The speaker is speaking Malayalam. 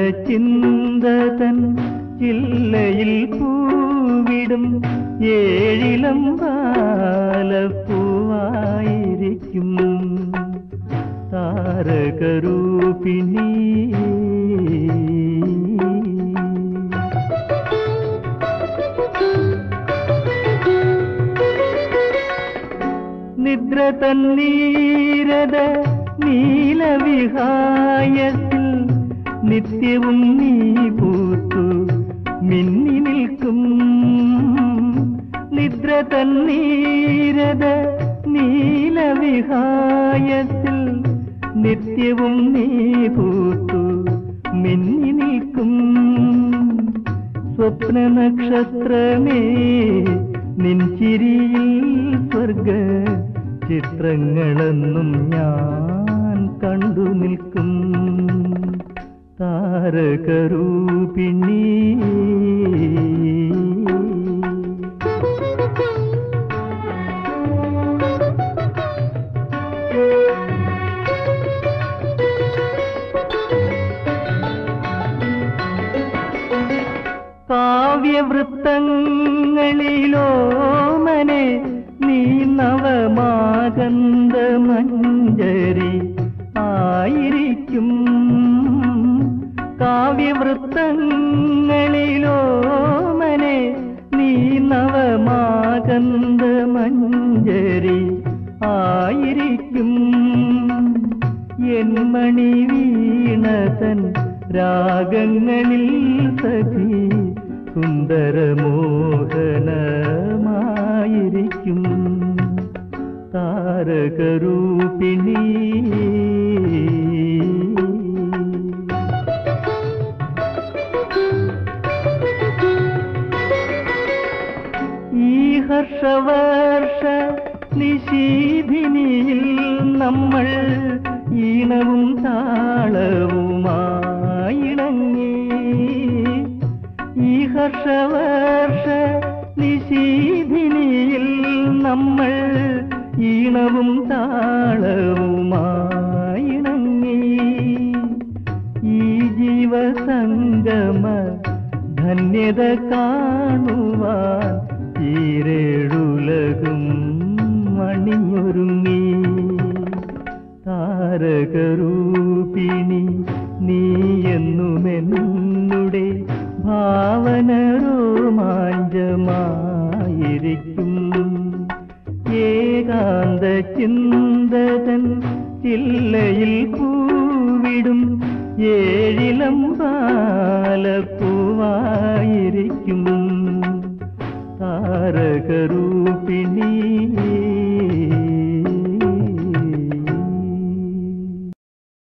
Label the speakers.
Speaker 1: ചിന്തതൻ ചില്ലയിൽ പൂവിടും ഏഴിലം പാലപ്പൂവായിരിക്കും താരകരൂപിണി നിദ്ര തന്നീരത നീലവിഹായത്തിൽ നിത്യവും നീ പൂത്തു മിന്നി നിൽക്കും നിദ്ര തന്നീരത നീലവിഹായത്തിൽ നിത്യവും നീ പൂത്തു മിന്നി നിൽക്കും സ്വപ്ന നക്ഷത്രമേ നിൻചിരിയിൽ സ്വർഗ ചിത്രങ്ങളെന്നും ഞാൻ കണ്ടു നിൽക്കും താരകരൂപിണി കാവ്യവൃത്തങ്ങളിലോമനെ നീ നവമാകന്ത മഞ്ജരി ആയിരിക്കും കാവ്യവൃത്തങ്ങളിലോമനെ നീ നവമാകന്ത മഞ്ജരി ആയിരിക്കും എൻ മണി വീണതൻ രാഗങ്ങളിൽ സഖി സുന്ദരമോഹനമായിരിക്കും താരകരൂപിണി ഈ ഹർഷവർഷ നിശീധിനിയിൽ നമ്മൾ ഈണവും താളവുമായിണങ്ങി ഈ ഹർഷവർഷ നിശീധിനിയിൽ നമ്മൾ ഈണവും താളവുമായിണങ്ങി ഈ ജീവസംഗമ ധന്യത കാണുവാൻ ഈരേഴുലകും മണിഞ്ഞൊരുങ്ങി താരകരൂപിണി നീ എന്നുമെന്നുടെ ഭാവന രോമാഞ്ചമായിരിക്കും ഏകാന്ത ചിന്തതൻ ചില്ലയിൽ പൂവിടും ഏ